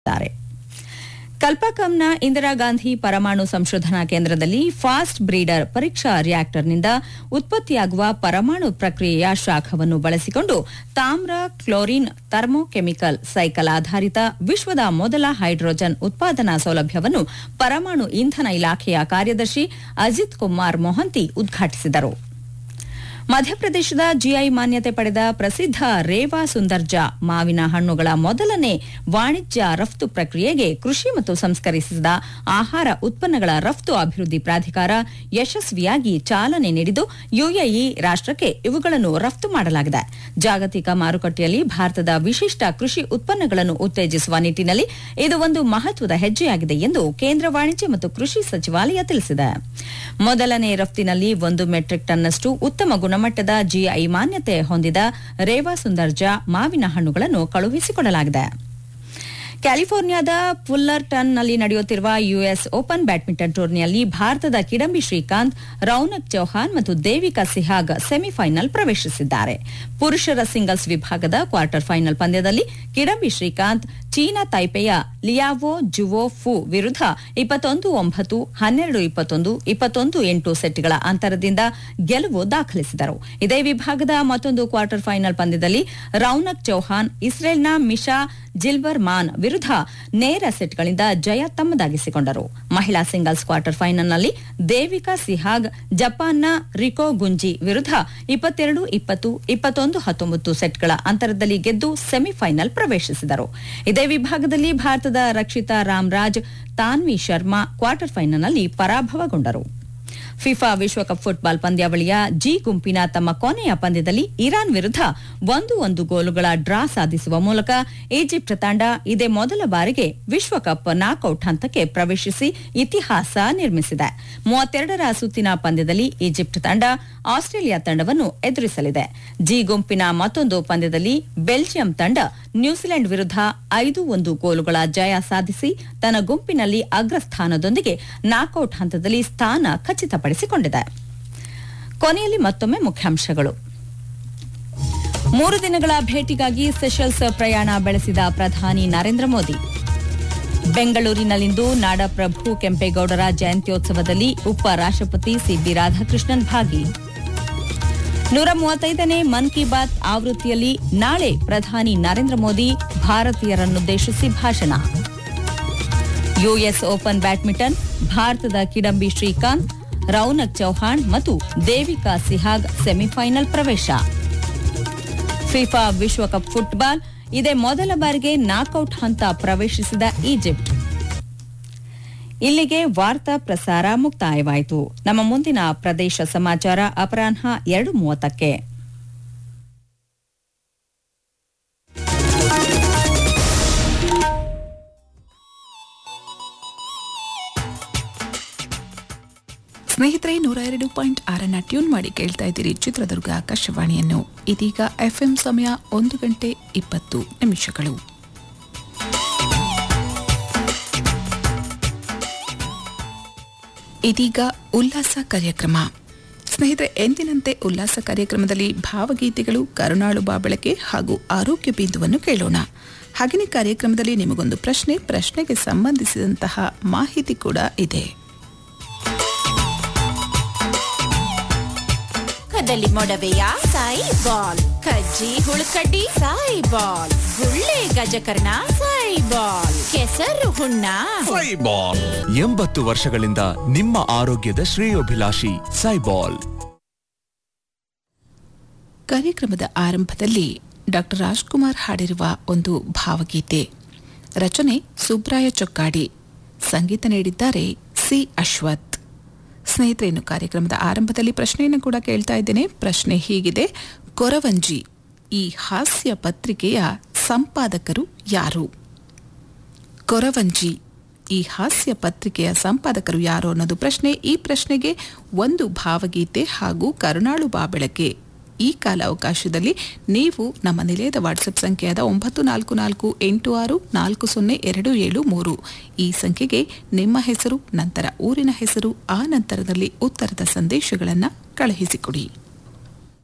ದ್ದಾರೆ ಕಲ್ಪಕಂನ ಇಂದಿರಾ ಗಾಂಧಿ ಪರಮಾಣು ಸಂಶೋಧನಾ ಕೇಂದ್ರದಲ್ಲಿ ಫಾಸ್ಟ್ ಬ್ರೀಡರ್ ಪರೀಕ್ಷಾ ರಿಯಾಕ್ಟರ್ನಿಂದ ಉತ್ಪತ್ತಿಯಾಗುವ ಪರಮಾಣು ಪ್ರಕ್ರಿಯೆಯ ಶಾಖವನ್ನು ಬಳಸಿಕೊಂಡು ತಾಮ್ರ ಕ್ಲೋರಿನ್ ಥರ್ಮೋಕೆಮಿಕಲ್ ಸೈಕಲ್ ಆಧಾರಿತ ವಿಶ್ವದ ಮೊದಲ ಹೈಡ್ರೋಜನ್ ಉತ್ಪಾದನಾ ಸೌಲಭ್ಯವನ್ನು ಪರಮಾಣು ಇಂಧನ ಇಲಾಖೆಯ ಕಾರ್ಯದರ್ಶಿ ಅಜಿತ್ ಕುಮಾರ್ ಮೊಹಂತಿ ಉದ್ಘಾಟಿಸಿದರು ಮಧ್ಯಪ್ರದೇಶದ ಜಿಐ ಮಾನ್ಯತೆ ಪಡೆದ ಪ್ರಸಿದ್ಧ ರೇವಾ ಸುಂದರ್ಜಾ ಮಾವಿನ ಹಣ್ಣುಗಳ ಮೊದಲನೇ ವಾಣಿಜ್ಯ ರಫ್ತು ಪ್ರಕ್ರಿಯೆಗೆ ಕೃಷಿ ಮತ್ತು ಸಂಸ್ಕರಿಸಿದ ಆಹಾರ ಉತ್ಪನ್ನಗಳ ರಫ್ತು ಅಭಿವೃದ್ಧಿ ಪ್ರಾಧಿಕಾರ ಯಶಸ್ವಿಯಾಗಿ ಚಾಲನೆ ನೀಡಿದ್ದು ಯುಎಇ ರಾಷ್ಟಕ್ಕೆ ಇವುಗಳನ್ನು ರಫ್ತು ಮಾಡಲಾಗಿದೆ ಜಾಗತಿಕ ಮಾರುಕಟ್ಟೆಯಲ್ಲಿ ಭಾರತದ ವಿಶಿಷ್ಟ ಕೃಷಿ ಉತ್ಪನ್ನಗಳನ್ನು ಉತ್ತೇಜಿಸುವ ನಿಟ್ಟಿನಲ್ಲಿ ಇದು ಒಂದು ಮಹತ್ವದ ಹೆಜ್ಜೆಯಾಗಿದೆ ಎಂದು ಕೇಂದ್ರ ವಾಣಿಜ್ಯ ಮತ್ತು ಕೃಷಿ ಸಚಿವಾಲಯ ತಿಳಿಸಿದೆ ಮೊದಲನೇ ರಫ್ತಿನಲ್ಲಿ ಒಂದು ಮೆಟ್ರಿಕ್ ಟನ್ನಷ್ಟು ಉತ್ತಮ ಗುಣಮಟ್ಟದ ಜಿಐ ಮಾನ್ಯತೆ ಹೊಂದಿದ ರೇವಾ ಸುಂದರ್ಜಾ ಮಾವಿನ ಹಣ್ಣುಗಳನ್ನು ಕಳುಹಿಸಿಕೊಡಲಾಗಿದೆ ಕ್ಯಾಲಿಫೋರ್ನಿಯಾದ ಫುಲ್ಲರ್ಟನ್ನಲ್ಲಿ ನಡೆಯುತ್ತಿರುವ ಯುಎಸ್ ಓಪನ್ ಬ್ಯಾಡ್ಮಿಂಟನ್ ಟೂರ್ನಿಯಲ್ಲಿ ಭಾರತದ ಕಿಡಂಬಿ ಶ್ರೀಕಾಂತ್ ರೌನಕ್ ಚೌಹಾನ್ ಮತ್ತು ದೇವಿಕಾ ಸಿಹಾಗ್ ಸೆಮಿಫೈನಲ್ ಪ್ರವೇಶಿಸಿದ್ದಾರೆ ಪುರುಷರ ಸಿಂಗಲ್ಸ್ ವಿಭಾಗದ ಕ್ವಾರ್ಟರ್ ಫೈನಲ್ ಪಂದ್ಯದಲ್ಲಿ ಕಿಡಂಬಿ ಶ್ರೀಕಾಂತ್ ಚೀನಾ ತೈಪೆಯ ಲಿಯಾವೋ ಜುವೋ ಫು ವಿರುದ್ಧ ಇಪ್ಪತ್ತೊಂದು ಒಂಬತ್ತು ಹನ್ನೆರಡು ಇಪ್ಪತ್ತೊಂದು ಇಪ್ಪತ್ತೊಂದು ಎಂಟು ಸೆಟ್ಗಳ ಅಂತರದಿಂದ ಗೆಲುವು ದಾಖಲಿಸಿದರು ಇದೇ ವಿಭಾಗದ ಮತ್ತೊಂದು ಕ್ವಾರ್ಟರ್ ಫೈನಲ್ ಪಂದ್ಯದಲ್ಲಿ ರೌನಕ್ ಚೌಹಾನ್ ಇಸ್ರೇಲ್ನ ಮಿಶಾ ಜಿಲ್ಬರ್ ಮಾನ್ ವಿರುದ್ಧ ನೇರ ಸೆಟ್ಗಳಿಂದ ಜಯ ತಮ್ಮದಾಗಿಸಿಕೊಂಡರು ಮಹಿಳಾ ಸಿಂಗಲ್ಸ್ ಕ್ವಾರ್ಟರ್ ಫೈನಲ್ನಲ್ಲಿ ದೇವಿಕಾ ಸಿಹಾಗ್ ಜಪಾನ್ನ ರಿಕೋ ಗುಂಜಿ ವಿರುದ್ಧ ಇಪ್ಪತ್ತೆರಡು ಇಪ್ಪತ್ತು ಇಪ್ಪತ್ತೊಂದು ಹತ್ತೊಂಬತ್ತು ಸೆಟ್ಗಳ ಅಂತರದಲ್ಲಿ ಗೆದ್ದು ಸೆಮಿಫೈನಲ್ ಪ್ರವೇಶಿಸಿದರು ಇದೇ ವಿಭಾಗದಲ್ಲಿ ಭಾರತದ ರಕ್ಷಿತಾ ರಾಮ್ರಾಜ್ ತಾನ್ವಿ ಶರ್ಮಾ ಕ್ವಾರ್ಟರ್ ಫೈನಲ್ನಲ್ಲಿ ಪರಾಭವಗೊಂಡರು ಫಿಫಾ ವಿಶ್ವಕಪ್ ಫುಟ್ಬಾಲ್ ಪಂದ್ಯಾವಳಿಯ ಜಿ ಗುಂಪಿನ ತಮ್ಮ ಕೊನೆಯ ಪಂದ್ಯದಲ್ಲಿ ಇರಾನ್ ವಿರುದ್ಧ ಒಂದು ಒಂದು ಗೋಲುಗಳ ಡ್ರಾ ಸಾಧಿಸುವ ಮೂಲಕ ಈಜಿಪ್ಟ್ ತಂಡ ಇದೇ ಮೊದಲ ಬಾರಿಗೆ ವಿಶ್ವಕಪ್ ನಾಕೌಟ್ ಹಂತಕ್ಕೆ ಪ್ರವೇಶಿಸಿ ಇತಿಹಾಸ ನಿರ್ಮಿಸಿದೆ ಮೂವತ್ತೆರಡರ ಸುತ್ತಿನ ಪಂದ್ಯದಲ್ಲಿ ಈಜಿಪ್ಟ್ ತಂಡ ಆಸ್ಟ್ರೇಲಿಯಾ ತಂಡವನ್ನು ಎದುರಿಸಲಿದೆ ಜಿ ಗುಂಪಿನ ಮತ್ತೊಂದು ಪಂದ್ಯದಲ್ಲಿ ಬೆಲ್ಜಿಯಂ ತಂಡ ನ್ಯೂಜಿಲೆಂಡ್ ವಿರುದ್ಧ ಐದು ಒಂದು ಗೋಲುಗಳ ಜಯ ಸಾಧಿಸಿ ತನ್ನ ಗುಂಪಿನಲ್ಲಿ ಅಗ್ರಸ್ಥಾನದೊಂದಿಗೆ ನಾಕೌಟ್ ಹಂತದಲ್ಲಿ ಸ್ಥಾನ ಖಚಿತಪಡಿಸಿಕೊಂಡಿದೆ ಕೊನೆಯಲ್ಲಿ ಮತ್ತೊಮ್ಮೆ ಮುಖ್ಯಾಂಶಗಳು ಮೂರು ದಿನಗಳ ಭೇಟಿಗಾಗಿ ಸೆಷಲ್ಸ್ ಪ್ರಯಾಣ ಬೆಳೆಸಿದ ಪ್ರಧಾನಿ ನರೇಂದ್ರ ಮೋದಿ ಬೆಂಗಳೂರಿನಲ್ಲಿಂದು ನಾಡಪ್ರಭು ಕೆಂಪೇಗೌಡರ ಜಯಂತ್ಯೋತ್ಸವದಲ್ಲಿ ಉಪ ರಾಷ್ಟ್ರಪತಿ ಸಿಬಿ ರಾಧಾಕೃಷ್ಣನ್ ಭಾಗಿ ನೂರ ಮೂವತ್ತೈದನೇ ಮನ್ ಕಿ ಬಾತ್ ಆವೃತ್ತಿಯಲ್ಲಿ ನಾಳೆ ಪ್ರಧಾನಿ ನರೇಂದ್ರ ಮೋದಿ ಭಾರತೀಯರನ್ನುದ್ದೇಶಿಸಿ ಭಾಷಣ ಯುಎಸ್ ಓಪನ್ ಬ್ಯಾಡ್ಮಿಂಟನ್ ಭಾರತದ ಕಿಡಂಬಿ ಶ್ರೀಕಾಂತ್ ರೌನಕ್ ಚೌಹಾಣ್ ಮತ್ತು ದೇವಿಕಾ ಸಿಹಾಗ್ ಸೆಮಿಫೈನಲ್ ಪ್ರವೇಶ ಫಿಫಾ ವಿಶ್ವಕಪ್ ಫುಟ್ಬಾಲ್ ಇದೇ ಮೊದಲ ಬಾರಿಗೆ ನಾಕೌಟ್ ಹಂತ ಪ್ರವೇಶಿಸಿದ ಈಜಿಪ್ಟ್ ಇಲ್ಲಿಗೆ ವಾರ್ತಾ ಪ್ರಸಾರ ಮುಕ್ತಾಯವಾಯಿತು ನಮ್ಮ ಮುಂದಿನ ಪ್ರದೇಶ ಸಮಾಚಾರ ಅಪರಾಹ್ನ ಎರಡು ಮೂವತ್ತಕ್ಕೆ ಸ್ನೇಹಿತರೆ ನೂರ ಎರಡು ಪಾಯಿಂಟ್ ಆರನ್ನ ಟ್ಯೂನ್ ಮಾಡಿ ಕೇಳ್ತಾ ಇದ್ದೀರಿ ಚಿತ್ರದುರ್ಗ ಆಕಾಶವಾಣಿಯನ್ನು ಇದೀಗ ಎಫ್ಎಂ ಸಮಯ ಒಂದು ಗಂಟೆ ಇಪ್ಪತ್ತು ನಿಮಿಷಗಳು ಇದೀಗ ಉಲ್ಲಾಸ ಕಾರ್ಯಕ್ರಮ ಸ್ನೇಹಿತರೆ ಎಂದಿನಂತೆ ಉಲ್ಲಾಸ ಕಾರ್ಯಕ್ರಮದಲ್ಲಿ ಭಾವಗೀತೆಗಳು ಕರುಣಾಳು ಬಾಬಳಕೆ ಹಾಗೂ ಆರೋಗ್ಯ ಬಿಂದುವನ್ನು ಕೇಳೋಣ ಹಾಗೆಯೇ ಕಾರ್ಯಕ್ರಮದಲ್ಲಿ ನಿಮಗೊಂದು ಪ್ರಶ್ನೆ ಪ್ರಶ್ನೆಗೆ ಸಂಬಂಧಿಸಿದಂತಹ ಮಾಹಿತಿ ಕೂಡ ಇದೆ ಮುಖದಲ್ಲಿ ಮೊಡವೆಯ ಸಾಯಿ ಬಾಲ್ ಕಜ್ಜಿ ಹುಳುಕಡ್ಡಿ ಸಾಯಿ ಬಾಲ್ ಗುಳ್ಳೆ ಗಜಕರ್ಣ ಸಾಯಿ ಬಾಲ್ ಕೆಸರು ಹುಣ್ಣ ಸೈಬಾಲ್ ಎಂಬತ್ತು ವರ್ಷಗಳಿಂದ ನಿಮ್ಮ ಆರೋಗ್ಯದ ಶ್ರೇಯೋಭಿಲಾಷಿ ಸೈಬಾಲ್ ಕಾರ್ಯಕ್ರಮದ ಆರಂಭದಲ್ಲಿ ಡಾಕ್ಟರ್ ರಾಜ್ಕುಮಾರ್ ಹಾಡಿರುವ ಒಂದು ಭಾವಗೀತೆ ರಚನೆ ಸುಬ್ರಾಯ ಚೊಕ್ಕಾಡಿ ಸಂಗೀತ ನೀಡಿದ್ದಾರೆ ಸಿ ಅಶ್ವಥ್ ಸ್ನೇಹಿತರೆ ಇನ್ನು ಕಾರ್ಯಕ್ರಮದ ಆರಂಭದಲ್ಲಿ ಪ್ರಶ್ನೆಯನ್ನು ಕೂಡ ಕೇಳ್ತಾ ಇದ್ದೇನೆ ಪ್ರಶ್ನೆ ಹೀಗಿದೆ ಕೊರವಂಜಿ ಈ ಹಾಸ್ಯ ಪತ್ರಿಕೆಯ ಸಂಪಾದಕರು ಯಾರು ಕೊರವಂಜಿ ಈ ಹಾಸ್ಯ ಪತ್ರಿಕೆಯ ಸಂಪಾದಕರು ಯಾರು ಅನ್ನೋದು ಪ್ರಶ್ನೆ ಈ ಪ್ರಶ್ನೆಗೆ ಒಂದು ಭಾವಗೀತೆ ಹಾಗೂ ಕರುಣಾಳು ಬಾಬೆಳಕೆ ಈ ಕಾಲಾವಕಾಶದಲ್ಲಿ ನೀವು ನಮ್ಮ ನಿಲಯದ ವಾಟ್ಸಪ್ ಸಂಖ್ಯೆಯಾದ ಒಂಬತ್ತು ನಾಲ್ಕು ನಾಲ್ಕು ಎಂಟು ಆರು ನಾಲ್ಕು ಸೊನ್ನೆ ಎರಡು ಏಳು ಮೂರು ಈ ಸಂಖ್ಯೆಗೆ ನಿಮ್ಮ ಹೆಸರು ನಂತರ ಊರಿನ ಹೆಸರು ಆ ನಂತರದಲ್ಲಿ ಉತ್ತರದ ಸಂದೇಶಗಳನ್ನು ಕಳುಹಿಸಿಕೊಡಿ